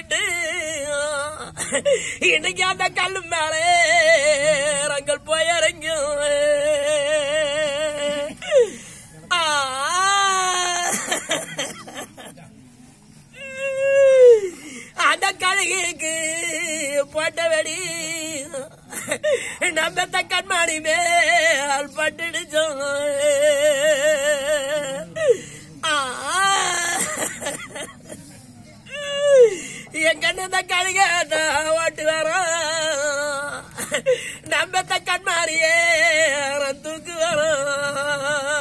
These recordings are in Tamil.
எடுத்துக்கிட்டு இன்னைக்கு அந்த கல்லு மேலே ரங்கள் போய் இறங்கும் ஆ. அந்த கழுகிக்கு போட்ட வெடி நம்ம கண்மாடி மேல் பட்டுடுச்சோம் ஆ. என் கண்ணு இந்த கழுக ஓட்டு வரோம் நம்ம கண்மாரியே தூக்கு வரோம்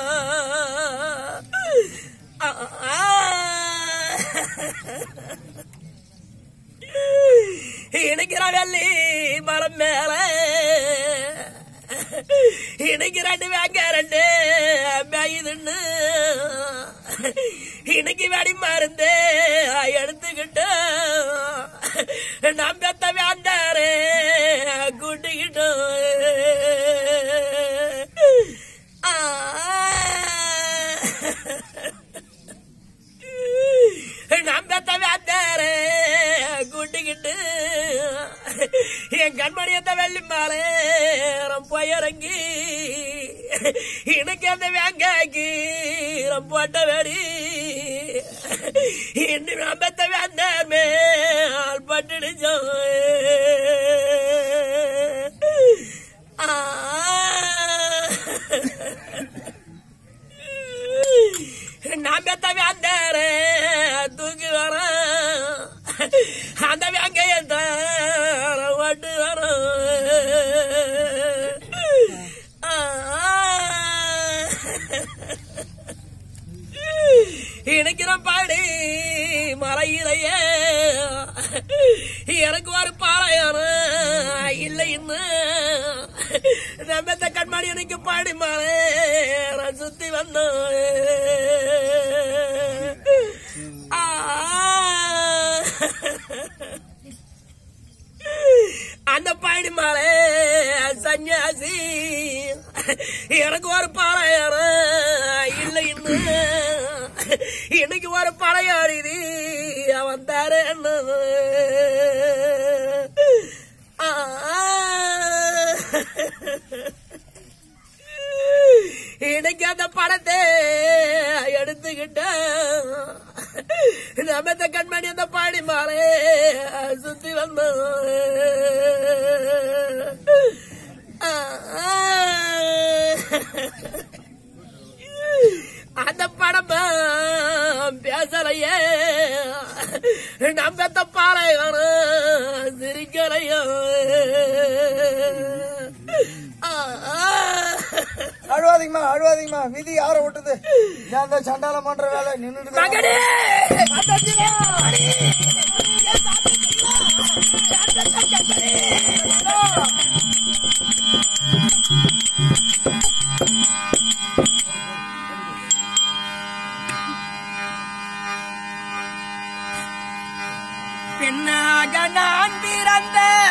ஆ. இணைக்கிற வெள்ளி மரம் மேல இன்னைக்கு ரெண்டு வேங்க ரெண்டு மேயுதுன்னு இன்னைக்கு வெடி மருந்து எடுத்துக்கிட்டு நம்பத்த வேண்டாரு கூட்டிக்கிட்டு நம்பத்த வேண்டாரு கூட்டிக்கிட்டு என் கண்மணியத்த வெள்ளி மாலே போய் இறங்கி எனக்கு அந்த வேங்காய்க்கு போட்ட வெடி இன்னும் நம்பத்த வேண்டாமே ஆள் பட்டுடுச்சோம் ஆ நான் பெத்த வேண்டாரு தூக்கி வர அந்த வேங்கைய ஓட்டு வரும் இணைக்கிற பாடி மலையிலையே எனக்கு ஒரு பாளையம் இல்லை இன்னும் நம்ம இந்த கண்மாடி எனக்கு பாடி மாலே சுத்தி வந்தோம் ஆ. அந்த பயணி மாலே சன்னியாசி எனக்கு ஒரு பாளையம் இல்லை இன்னும் இன்னைக்கு ஒரு பழையாரிதி அவன் தரேன்னு ஆ. இன்னைக்கு அந்த படத்தை எடுத்துக்கிட்ட நம்ம கண்மணி அந்த பாடி மாலே சுத்தி வந்தோம் ஆ. அந்த படம் பேசலையே நம்ம பாளையம் சிரிக்கலையோ ஆ. அழுவாதீங்கம்மா அழுவாதீங்கம்மா விதி யார விட்டது நான் அந்த சண்டால பண்ற வேலை நின்னுட்டு மகனே பெண்ணாக நான் பிறந்த